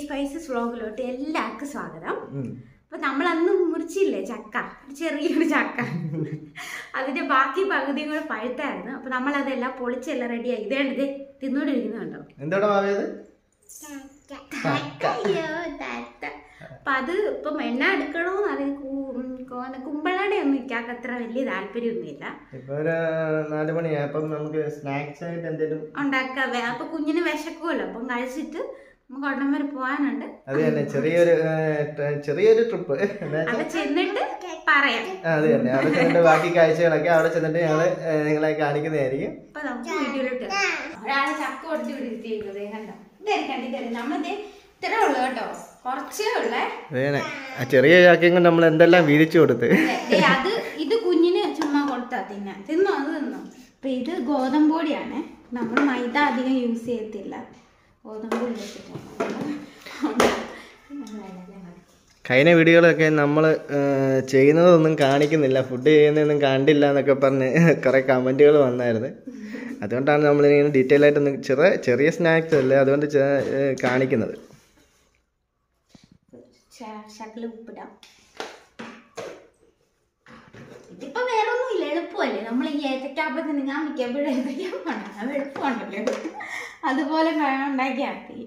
Spices വ്ളോഗിലോട്ട് എല്ലാവർക്കും സ്വാഗതം ഉം. അപ്പൊ നമ്മൾ അന്ന് മുറിച്ചില്ലേ ചക്ക ഒരു ചെറിയൊരു ചക്ക അതിന്റെ ബാക്കി പകുതിയും കൂടെ പഴുത്തായിരുന്നു അപ്പൊ നമ്മൾ അതെല്ലാം പൊളിച്ചെല്ലാം റെഡിയായി ഇതേണ്ട ഇത് തിന്നോണ്ടിരിക്കുന്നുണ്ടോ എന്താടാ മാവിയത് അയ്യോ താത്ത. അപ്പൊ അത് ഇപ്പം എണ്ണ എടുക്കണോന്ന് അറിയാം കുമ്പളയുടെ ഒന്നും ഇക്കാക്ക് അത്ര വലിയ താല്പര്യമൊന്നുമില്ല ഇപ്പൊ ഒരു നാല് മണിയായി അപ്പം നമുക്ക് സ്നാക്സ് ആയിട്ട് എന്തെങ്കിലും ഉണ്ടാക്കാൻ അപ്പൊ കുഞ്ഞിന് വിശക്കുമല്ലോ അപ്പം കഴിച്ചിട്ട് നമുക്ക് ഉടനെ വരെ പോകാനുണ്ട് അത് തന്നെ ചെറിയൊരു ആ, ట- ചെറിയൊരു ട്രിപ്പ് അവിടെ ചെന്നിട്ട് പറയാം അത് തന്നെ അവിടെ ചെന്നിട്ട് ബാക്കി കാഴ്ചകളൊക്കെ അവിടെ ചെന്നിട്ട് ഞങ്ങള് ആ, നിങ്ങളെ കാണിക്കുന്നതായിരിക്കും അപ്പൊ നമുക്ക് വീഡിയോയിലോട്ട് ഒരാളെ ചക്ക കൊടുത്ത് വിടുത്തിയിരിക്കുന്നത് കണ്ടോ ഇതേ കണ്ടിട്ട് നമ്മളിത് ഇത്രേ ഉള്ളു കേട്ടോ കുറച്ചേ ഉള്ളേ അതേനെ ആ ചെറിയ ചാക്കയും കൊണ്ട് നമ്മൾ എന്തെല്ലാം വീതിച്ചു കൊടുത്ത് ദേ, ദേ അത് ഇത് കുഞ്ഞിന് ചുമ്മാ കൊടുത്താ തിന്നാൻ തിന്നോ അത് തിന്നോ അപ്പൊ ഇത് ഗോതമ്പ് പൊടിയാണ് നമ്മൾ മൈദ അധികം യൂസ് ചെയ്യത്തില്ല ഗോതമ്പ് പൊടി വെച്ചിട്ടാണ് കഴിഞ്ഞ വീഡിയോകളൊക്കെ നമ്മൾ ചെയ്യുന്നതൊന്നും കാണിക്കുന്നില്ല ഫുഡ് ചെയ്യുന്നതൊന്നും കണ്ടില്ല എന്നൊക്കെ പറഞ്ഞ് കുറേ കമൻറ്റുകൾ വന്നായിരുന്നു അതുകൊണ്ടാണ് നമ്മളിങ്ങനെ ഡീറ്റെയിൽ ആയിട്ടൊന്നും ചെറിയ ചെറിയ സ്നാക്സ് അല്ലേ അതുകൊണ്ട് ചെ- ഏ, കാണിക്കുന്നത് ശ- ശകലം ഉപ്പിടാം ഇതിപ്പോ വേറെ ഒന്നുമില്ല എളുപ്പമല്ലേ നമ്മൾ ഈ ഏത്തക്കാപ്പത്തിന് ഞാൻ മിക്കപ്പോഴും ഏത്തക്കാപ്പാണ് അത് എളുപ്പമുണ്ടല്ലോ അതുപോലെ വേണം ഉണ്ടാക്കിയാൽ മതി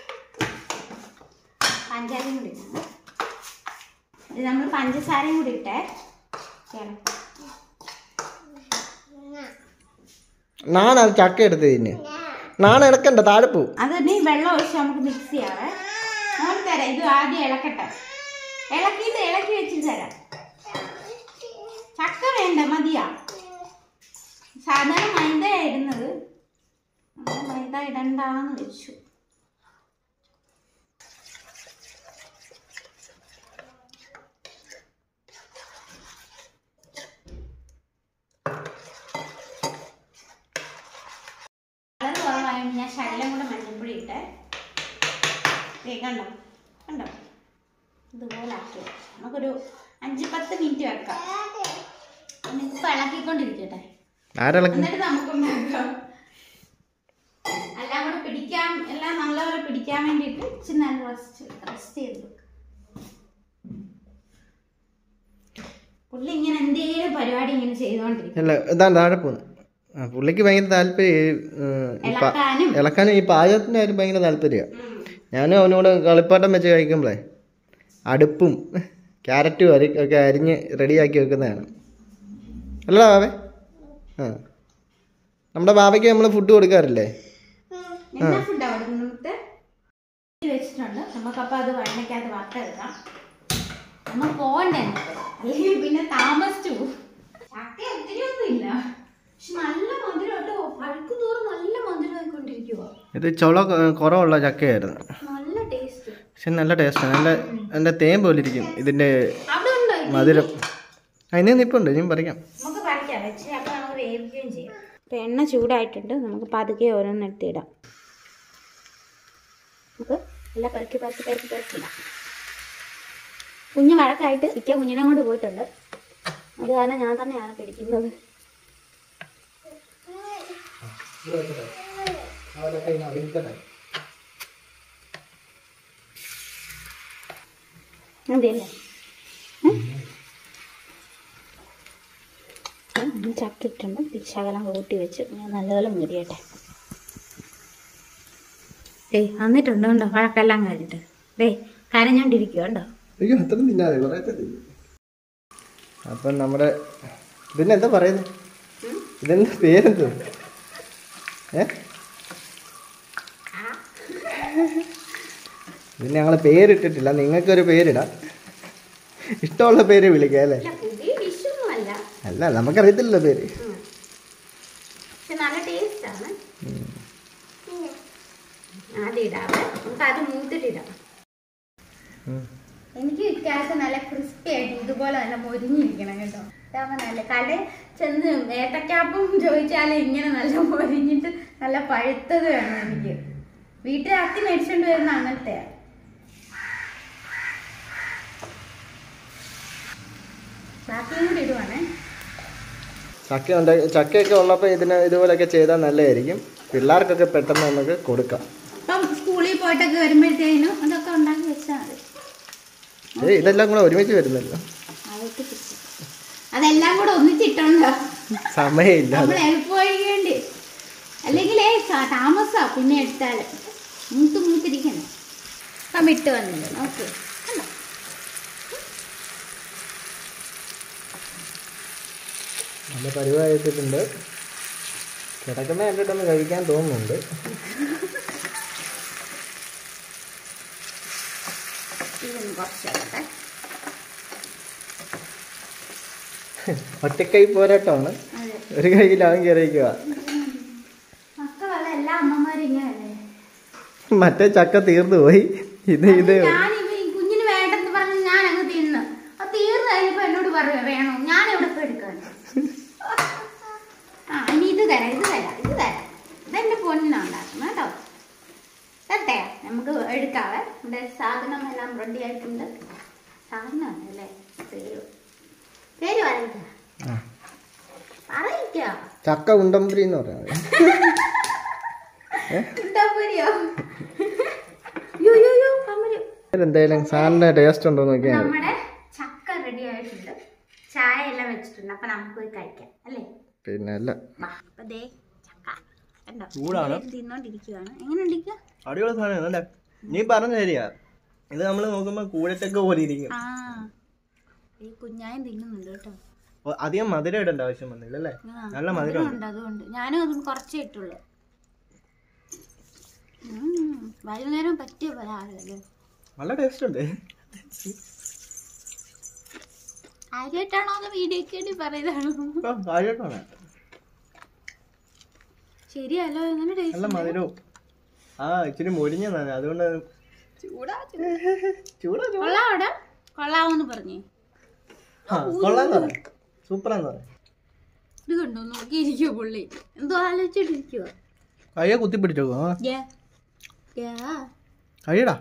പഞ്ചാരയും കൂടി ഇടണം ഇത് നമ്മൾ പഞ്ചസാരയും കൂടി ഇട്ടേ ചേർക്കാം. നാണ ചക്ക എടുത്ത് തിന്ന് നാണ ഇളക്കണ്ട താഴെ പോവും അത് തന്നെ ഈ വെള്ളം ഒഴിച്ച് നമുക്ക് മിക്സ് ചെയ്യാവേ നമ്മൾ തരാം ഇത് ആദ്യം ഇളക്കട്ടെ ഇളക്കിയിട്ട് ഇളക്കി വെച്ചിട്ട് തരാം ചക്ക വേണ്ട മതിയാ സാധാരണ മൈദ ഇടുന്നത് നമ്മൾ മൈദ ഇടണ്ടാന്ന് വെച്ചു കളർ കുറവായതുകൊണ്ട് ഞാൻ ശകലം കൂടെ മഞ്ഞൾപ്പൊടി ഇട്ടേ ദേ കണ്ടോ കണ്ടോ ഇതുപോലെ ആക്കി വെച്ചു. നമുക്കൊരു അഞ്ച് പത്ത് മിനിറ്റ് വെക്കാം ഇപ്പം ഇളക്കിക്കൊണ്ടിരിക്കട്ടെ ആരിളക്കി എന്നിട്ട് നമുക്കുണ്ടാക്കാം എല്ലാം കൂടെ പിടിക്കാൻ എല്ലാം നല്ലപോലെ പിടിക്കാൻ വേണ്ടിയിട്ട് ഇച്ചിരി നേരം റെസ്റ്റ് റെസ്റ്റ് ചെയ്ത് വെക്കാം. പുള്ളി ഇങ്ങനെ എന്തേലും പരിപാടി ഇങ്ങനെ ചെയ്തുകൊണ്ടിരിക്കും അല്ല ഇതാണ് താഴെ പോകുന്നു ആ പുള്ളിക്ക് ഭയങ്കര താല്പര്യം ഈ, ഉം, ഈ പ- ഇളക്കാനും ഇളക്കാനും ഈ പാചകത്തിൻ്റെ കാര്യം ഭയങ്കര താല്പര്യമാണ് ഞാനും അവനോട് കളിപ്പാട്ടം വെച്ച് കഴിക്കുമ്പോഴേ അടുപ്പും ക്യാരറ്റും അരി ഒക്കെ അരിഞ്ഞ് റെഡിയാക്കി വെക്കുന്നതാണ് അല്ലടാ ബാബേ ആ നമ്മുടെ ബാബയ്ക്ക് നമ്മൾ ഫുഡ് കൊടുക്കാറില്ലേ എന്നാ ഫുഡാ കൊടുക്കുന്നത് വെച്ചിട്ടുണ്ട് നമുക്കപ്പോൾ അത് വെണ്ണയ്ക്കകത്ത് വറുത്തെടുക്കാം നമ്മൾ പോകണ്ടേ എന്നിട്ട് അല്ലെങ്കിൽ പിന്നെ താമസിച്ചു പോകും ചക്ക ഒത്തിരി ഒന്നും ഇല്ല പക്ഷെ നല്ല മധുരം കേട്ടോ പഴുക്ക് തോറും നല്ല മധുരം ആയിക്കൊണ്ടിരിക്കുവോ ഇത് ചുള കുറവുള്ള ചക്കയായിരുന്നു നല്ല ടേസ്റ്റ് പക്ഷെ നല്ല ടേസ്റ്റാണ് നല്ല നല്ല തേൻ പോലെ ഇരിക്കും ഇതിൻ്റെ അവിടെ ഉണ്ടോ ഇത്? മധുരം അതിന് നിപ്പുണ്ട് ഇനിയും പറിക്കാം നമുക്ക് പറിക്കാം വെച്ച് അപ്പോൾ നമുക്ക് വേവിക്കുകയും ചെയ്യാം ഇപ്പം എണ്ണ ചൂടായിട്ടുണ്ട് നമുക്ക് പതുക്കെ ഓരോന്നെടുത്ത് ഇടാം നമുക്ക് എല്ലാം പെറുക്കി പെറുക്കി പെറുക്കി പെറുക്കിടാം കുഞ്ഞ് വഴക്കായിട്ട് ഇക്ക കുഞ്ഞിനെ കൊണ്ട് പോയിട്ടുണ്ട് അത് കാരണം ഞാൻ തന്നെയാണ് പിടിക്കുന്നത് അതെയല്ലേ ചക്ക ഇട്ടുണ്ട് ശകലം കൂട്ടി വെച്ച് ഞാൻ നല്ലപോലെ മുരിയട്ടെ ഏയ് വന്നിട്ടുണ്ട് കണ്ടോ വഴക്കെല്ലാം കഴിഞ്ഞിട്ട് ഡേ കരഞ്ഞോണ്ടിരിക്കുക കണ്ടോ അയ്യോ അത്ര തിന്നാതെ കുറേ അപ്പം നമ്മുടെ ഇതിന് എന്താ പറയുന്നത് ഇതെന്താ പേരെന്തോ ഏ ഇതിന് ഞങ്ങൾ പേരിട്ടിട്ടില്ല നിങ്ങൾക്കൊരു പേരിടാം ഇഷ്ടമുള്ള പേര് വിളിക്കാം അല്ലേ അല്ല പുതിയ ഡിഷൊന്നും അല്ല അല്ല നമുക്കറിയത്തില്ലല്ലോ പേര് പക്ഷെ നല്ല ടേസ്റ്റാണ് ആദ്യം ഇടാവേ നമുക്ക് അത് മൂത്തിട്ടിടാം ഉം. എനിക്ക് ഇക്കാലത്ത് നല്ല ക്രിസ്പി ആയിട്ട് ഇതുപോലെ നല്ല മൊരിഞ്ഞിരിക്കണം കേട്ടോ ഇതാകുമ്പോൾ നല്ല കട ചെന്ന് ഏത്തക്കാപ്പം ചോദിച്ചാലേ ഇങ്ങനെ നല്ല മൊരിഞ്ഞിട്ട് നല്ല പഴുത്തത് വേണം എനിക്ക് വീട്ടിൽ അത്തി മേടിച്ചോണ്ട് വരുന്ന അങ്ങനത്തെ ബാക്കിയും കൂടി ഇടുവാണേ ചക്ക ഉണ്ട് ചക്കയൊക്കെ ഉള്ളപ്പോൾ ഇതിന് ഇതുപോലെയൊക്കെ ചെയ്താൽ നല്ലതായിരിക്കും പിള്ളേർക്കൊക്കെ പെട്ടെന്ന് നമുക്ക് കൊടുക്കാം ഇപ്പം സ്കൂളിൽ പോയിട്ടൊക്കെ വരുമ്പോഴത്തേനും അതൊക്കെ ഉണ്ടാക്കി വെച്ചാൽ മതി ഏയ് ഇതെല്ലാം കൂടെ ഒരുമിച്ച് വരുന്നല്ലോ അതൊക്കെ പിടിച്ച്. അതെല്ലാം കൂടെ ഒന്നിച്ചിട്ടുണ്ടോ സമയമില്ല നമ്മൾ എളുപ്പമായിരിക്കും വേണ്ടി അല്ലെങ്കിലേ സ- താമസാ പിന്നെ എടുത്താല് മൂത്ത് മൂത്തിരിക്കണം അപ്പം ഇട്ട് വന്നില്ല നോക്ക് കണ്ടോ നല്ല പരിവായിട്ടുണ്ട് കിടക്കുന്ന കണ്ടിട്ടൊന്ന് കഴിക്കാൻ തോന്നുന്നുണ്ട് ഇതൊന്ന് കുറച്ച് ഇടട്ടെ ഒറ്റക്കൈ പോരാട്ടമാണ് അതെ ഒരു കൈയിൽ അവൻ കയറിയിരിക്കുക മക്കളല്ല എല്ലാ അമ്മമാരും ഇങ്ങനല്ലേ മറ്റേ ചക്ക തീർന്നു പോയി ഇത് ഇത് ഞാനിപ്പ ഈ കുഞ്ഞിന് വേണ്ടെന്ന് പറഞ്ഞ് ഞാൻ അങ്ങ് തിന്ന് അത് തീർന്നു കഴിഞ്ഞപ്പോ എന്നോട് പറയുക വേണോ ഞാൻ എവിടെ പോയി എടുക്കാൻ ആ ഇനി ഇത് തരാം ഇത് തരാം ഇത് തരാം ഇതെന്റെ പൊന്നിനുണ്ടാക്കണം കേട്ടോ തട്ടെ നമുക്ക് എടുക്കാവേ ഇവിടെ സാധനം എല്ലാം റെഡി ആയിട്ടുണ്ട് സാധനമാണ് അല്ലേ പേര് പേര് പറയിക്ക ആ. പറയിക്ക ചക്ക ഉണ്ടമ്പുരി എന്ന് പറയുന്നത് ഉണ്ടാപ്പൊരിയോ യോ യോ യോ കമ്മല് എന്തായാലും സാറിന്റെ ടേസ്റ്റ് ഉണ്ടോ നോക്കിയാൽ മതി നമ്മുടെ ചക്ക റെഡി ആയിട്ടുണ്ട് ചായ എല്ലാം വെച്ചിട്ടുണ്ട് അപ്പൊ നമുക്ക് പോയി കഴിക്കാം അല്ലേ പിന്നെ അല്ല വാ, അപ്പൊ ദേ ചക്ക കണ്ടോ ചൂടാണ്. എല്ലാവരും തിന്നോണ്ടിരിക്കുവാണ് എങ്ങനെ ഉണ്ടിരിക്കുക അടിപൊളി സാധനം അല്ലേ നീ പറഞ്ഞ ശരിയാ ഇത് നമ്മൾ നോക്കുമ്പോ കൂടച്ചക്ക പോലെ ഇരിക്കും ആ ഈ കുഞ്ഞായും തിന്നുന്നുണ്ട് കേട്ടോ ഓ, അധികം മധുരം ഇടേണ്ട ആവശ്യം വന്നില്ല അല്ലേ ആ, നല്ല മധുരം ഉണ്ട് അതുകൊണ്ട് ഞാനും അതും കുറച്ചേ ഇട്ടുള്ളൂ ഉം, വൈകുന്നേരം പറ്റിയ പലഹാരമല്ലേ നല്ല ടേസ്റ്റ് ഉണ്ട് ആദ്യമായിട്ടാണോ അത് വീഡിയോക്ക് വേണ്ടി പറയുന്നതാണോ ആ, കാര്യമായിട്ടാണ് ശരിയല്ലോ എങ്ങനെ നല്ല ടേസ്റ്റ് മധുരവും ആ ഇച്ചിരി മുരിഞ്ഞതാണ് അതുകൊണ്ട് ചൂടാ ചൂടാ ചൂടാ കൊള്ളാവിടെ കൊള്ളാമെന്ന് പറഞ്ഞേ ആ കൊള്ളാന്ന് പറയാം സൂപ്പറാന്ന് പറയാം ഇത് കണ്ടോ നോക്കിയിരിക്കുവോ പുള്ളി എന്തോ ആലോചിച്ചിട്ടിരിക്കുവോ കയ്യെ കുത്തിപ്പിടിച്ചോ ആ യാ യാ കയ്യടാ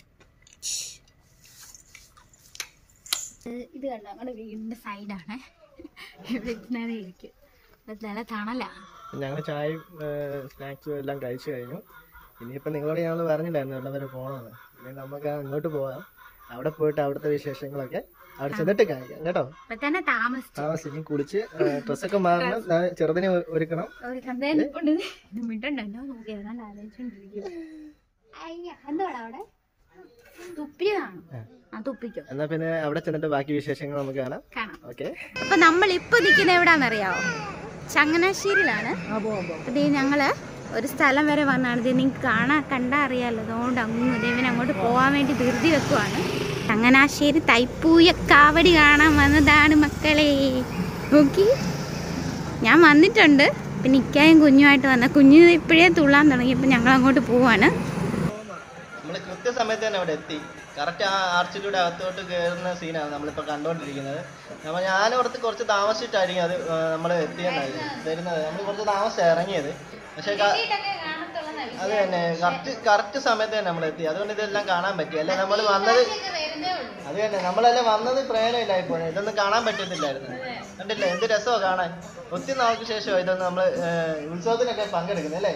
ഏഹ് ഇത് കണ്ടോ നമ്മുടെ വീടിന്റെ സൈഡാണ് ഇവിടെ ഇരുന്നാലേ ഇരിക്കും ഇവിടെ നല്ല തണലാ ഞങ്ങൾ ചായയും സ്നാക്സും എല്ലാം കഴിച്ചു കഴിഞ്ഞു ഇനിയിപ്പോൾ നിങ്ങളോട് ഞങ്ങൾ പറഞ്ഞില്ലായിരുന്നു എവിടെ വരെ പോകണമെന്ന് ഇനി നമുക്ക് അങ്ങോട്ട് പോകാം അവിടെ പോയിട്ട് അവിടുത്തെ വിശേഷങ്ങളൊക്കെ അവിടെ ചെന്നിട്ട് കാണിക്കാം കേട്ടോ ഇപ്പൊ തന്നെ താമസിച്ചു താമസിക്കും കുളിച്ച് ഡ്രസ്സൊക്കെ മാറണം ദാ ചെറുതിനെ ഒ- ഒരുക്കണം ഒരു സന്ദേഹം കൊണ്ട് മിണ്ടണ്ടോ നോക്കി ഏതാണ്ട് ആലോചിച്ചോണ്ടിരിക്കുക അയ്യ എന്തുവാടാ അവിടെ തുപ്പിയതാണോ ആ തുപ്പിക്കോ എന്നാൽ പിന്നെ അവിടെ ചെന്നിട്ട് ബാക്കി വിശേഷങ്ങൾ നമുക്ക് കാണാം കാണാം ഓക്കെ അപ്പൊ നമ്മൾ ഇപ്പൊ നിൽക്കുന്ന എവിടാന്നറിയാവോ ചങ്ങനാശ്ശേരിയിലാണ് ഇത് ഞങ്ങള് ഒരു സ്ഥലം വരെ വന്നാണ് ഇത് നിങ്ങൾക്ക് കാണാൻ കണ്ടാ അറിയാലോ അതുകൊണ്ട് അങ്ങ് ദേവൻ അങ്ങോട്ട് പോകാൻ വേണ്ടി ധൃതി വെക്കുവാണ് ചങ്ങനാശ്ശേരി തൈപ്പൂയ കാവടി കാണാൻ വന്നതാണ് മക്കളെ നോക്കി ഞാൻ വന്നിട്ടുണ്ട് പിന്നെ ഇക്കായും കുഞ്ഞുമായിട്ട് വന്ന കുഞ്ഞു ഇപ്പോഴേ തുള്ളാൻ തുടങ്ങിയപ്പോൾ ഞങ്ങൾ അങ്ങോട്ട് പോവാണ് നമ്മൾ കൃത്യസമയത്ത് തന്നെ അവിടെ എത്തി കറക്റ്റ് ആ ആർച്ചിലൂടെ അകത്തോട്ട് കയറുന്ന സീനാണ് നമ്മളിപ്പോൾ കണ്ടുകൊണ്ടിരിക്കുന്നത് നമ്മൾ ഞാനോർത്ത് കുറച്ച് താമസിച്ചിട്ടായിരിക്കും അത് നമ്മൾ എത്തിയെന്നായിരുന്നു വരുന്നത് നമ്മൾ കുറച്ച് താമസിച്ചാണ് ഇറങ്ങിയത് പക്ഷേ ക- അത് തന്നെ കറക്റ്റ് കറക്റ്റ് സമയത്ത് തന്നെ നമ്മൾ എത്തി അതുകൊണ്ട് ഇതെല്ലാം കാണാൻ പറ്റി അല്ലെ നമ്മൾ വന്നത് അത് തന്നെ നമ്മളല്ലേ വന്നത് പ്രയോജനമില്ലായി പോണേ ഇതൊന്നും കാണാൻ പറ്റത്തില്ലായിരുന്നു കണ്ടില്ലേ എന്ത് രസമോ കാണാൻ ഒത്തിരി നാൾക്ക് ശേഷം ഇതൊന്ന് നമ്മൾ ഉത്സവത്തിനൊക്കെ പങ്കെടുക്കുന്നത് അല്ലേ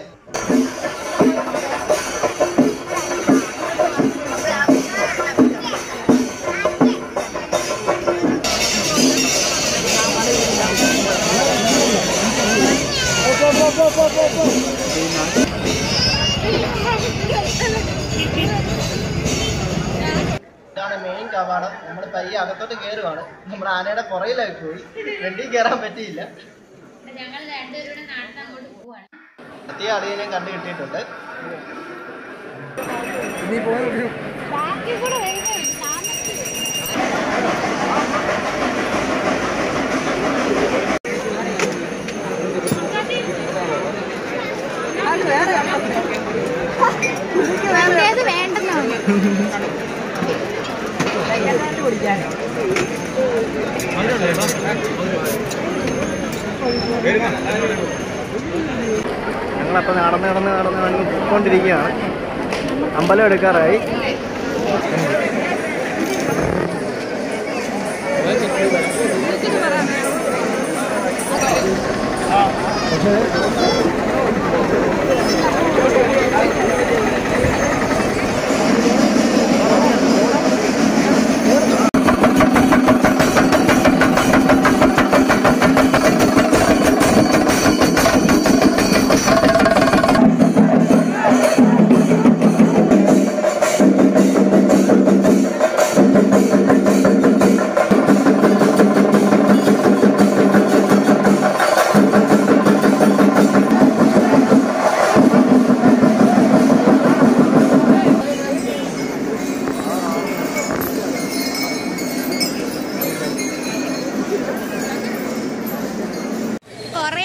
ഇതാണ് മെയിൻ കവാടം നമ്മൾ പയ്യെ അകത്തോട്ട് കയറുവാണ് നമ്മുടെ ആനയുടെ പുറകിലായി പോയി ഫ്രണ്ടിൽ കയറാൻ പറ്റിയില്ല ഞങ്ങൾ രണ്ടുപേരുടെ നാട്ടിൽ അങ്ങോട്ട് പോവാണ് എത്തിയ അളിയനെയും കണ്ടു കിട്ടിയിട്ടുണ്ട് ബാക്കി കൂടെ വരുന്നുണ്ട് താമസിച്ചു ഏത് വേണ്ടെന്നാണ് ഞങ്ങളപ്പോൾ നടന്ന് നടന്ന് നടന്ന് നടന്ന് പോയിക്കൊണ്ടിരിക്കുകയാണ് അമ്പലം എടുക്കാറായി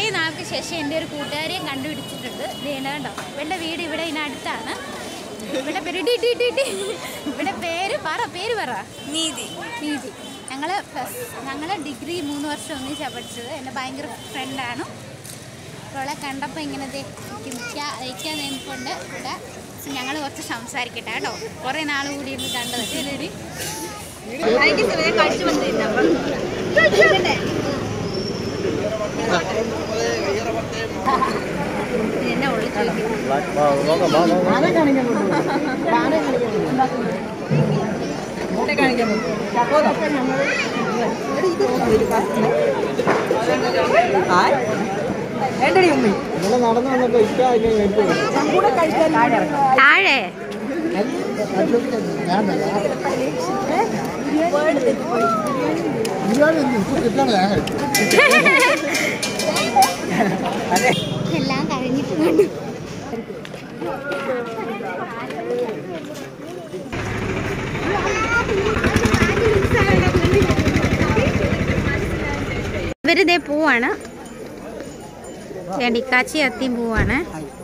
നാൾക്ക് ശേഷം എൻ്റെ ഒരു കൂട്ടുകാരിയും കണ്ടുപിടിച്ചിട്ടുണ്ട് ഇത് കണ്ടോ ഇവളുടെ വീട് ഇവിടെ ഇതിനടുത്താണ് ഇവിടെ പേര് ഡി ഡി ഡി ഡി. ഇവിടെ പേര് പറ പേര് പറ നീതി നീതി ഞങ്ങൾ പ്ലസ് ഞങ്ങൾ ഡിഗ്രി മൂന്ന് വർഷം ഒന്നിച്ചാണ് പഠിച്ചത് എൻ്റെ ഭയങ്കര ഫ്രണ്ടാണ് അവളെ കണ്ടപ്പോൾ ഇങ്ങനെ ദേ നിൽക്കാൻ നിൽക്കാൻ നിൽപ്പുണ്ട് ഇവിടെ ഞങ്ങൾ കുറച്ച് സംസാരിക്കട്ടെ കേട്ടോ കുറേ നാൾ കൂടി ഇരുന്ന് കണ്ടത് അല്ലേ എന്നെ വിളിച്ചു ഇന്നലെ നടന്നു വന്നപ്പോ ഇക്ക അതിനെ മേടിച്ചു താഴെ എല്ലാം കഴിഞ്ഞിട്ട് കണ്ടു ഇവരിതേ പോവാണ് ഡിക്കാച്ചി അത്തിയും പോവാണ്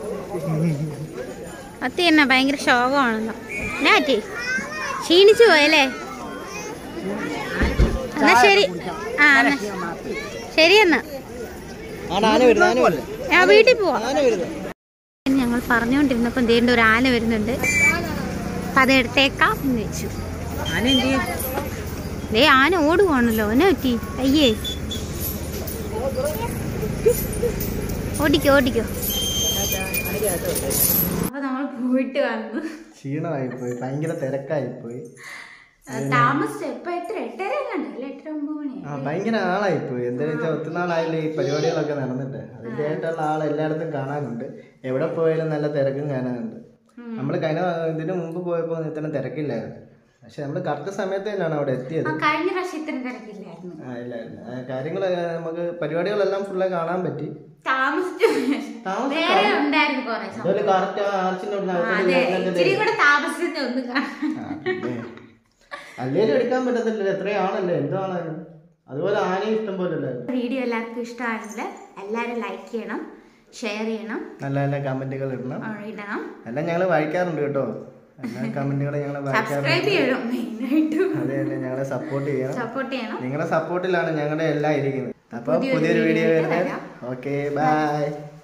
അത്തി എന്നാ ഭയങ്കര ശോകമാണെന്നോ എന്നാ പറ്റി ക്ഷീണിച്ചു പോയല്ലേ എന്നാ ശരി ആ എന്നാ ശരി എന്നാ ആണ് ആന വരുന്നത് ആന വരുന്നത് ഞാൻ വീട്ടിൽ പോവാം ആന വരുന്നത് ഞങ്ങൾ പറഞ്ഞുകൊണ്ടിരുന്നപ്പം ദേണ്ട ഒരു ആന വരുന്നുണ്ട് അപ്പം അത് എടുത്തേക്കാം എന്ന് വെച്ചു ദേ ആന ഓടുവാണല്ലോ എന്നെ പറ്റി അയ്യേ ഓടിക്കോ ഓടിക്കോ അപ്പൊ നമ്മൾ പോയിട്ട് വന്നു ക്ഷീണമായിപ്പോയി ഭയങ്കര തിരക്കായിപ്പോയി താമസിച്ചു ഇപ്പൊ എത്ര എട്ടര കണ്ടല്ലേ എട്ടര ഒമ്പത് മണി ആ ഭയങ്കര ആളായിപ്പോയി എന്താണെന്ന് വെച്ചാൽ ഒത്തിരി നാളായില്ലേ ഈ പരിപാടികളൊക്കെ നടന്നിട്ട് അതിൻ്റെ ആയിട്ടുള്ള ആൾ എല്ലായിടത്തും കാണാനുണ്ട് എവിടെ പോയാലും നല്ല തിരക്കും കാണാനുണ്ട് നമ്മൾ കഴിഞ്ഞ ഇതിന് മുമ്പ് പോയപ്പോൾ ഇത്രയും തിരക്കില്ലായിരുന്നു പക്ഷെ നമ്മൾ കറക്റ്റ് സമയത്ത് തന്നെയാണ് അവിടെ എത്തിയത് ആ കഴിഞ്ഞ പ്രാവശ്യം ഇത്രയും തിരക്കില്ലായിരുന്നു ആ ഇല്ലായിരുന്നു കാര്യങ്ങൾ നമുക്ക് പരിപാടികളെല്ലാം ഫുള്ള് കാണാൻ പറ്റി താമസിച്ചു താമസിച്ചു. വേറെ ഉണ്ടായിരുന്നു കുറെ സമയം അതുപോലെ കറക്റ്റ് ആർച്ചിൻ്റെ അവിടെ ആ, അതെ ഇച്ചിരി കൂടെ താമസിച്ച് ഒന്ന് കാണാൻ അല്ലേലും എടുക്കാൻ പറ്റത്തില്ലല്ലോ എത്രയും ആണല്ലേ എന്താണ് അതുപോലെ ആനയും ഇഷ്ടം പോലെ അല്ലായിരുന്നു വീഡിയോ എല്ലാവർക്കും ഇഷ്ടമാണെങ്കിൽ എല്ലാവരും ലൈക്ക് ചെയ്യണം ഷെയർ ചെയ്യണം നല്ല നല്ല കമന്റുകൾ ഇടണം ആ, ഇടണം എല്ലാം ഞങ്ങൾ വായിക്കാറുണ്ട് കേട്ടോ എല്ലാ കമന്റുകൾ ഞങ്ങൾ വായിക്കാറുണ്ട് സബ്സ്ക്രൈബ് ചെയ്യണം മെയിനായിട്ടും അതെ അതെ ഞങ്ങളെ സപ്പോർട്ട് ചെയ്യണം സപ്പോർട്ട് ചെയ്യണം നിങ്ങളുടെ സപ്പോർട്ടിലാണ് ഞങ്ങളുടെ എല്ലാം ഇരിക്കുന്നത് അപ്പോൾ പുതിയൊരു പുതിയൊരു വീഡിയോ വീഡിയോ വരുന്നത് വരാം. Okay bye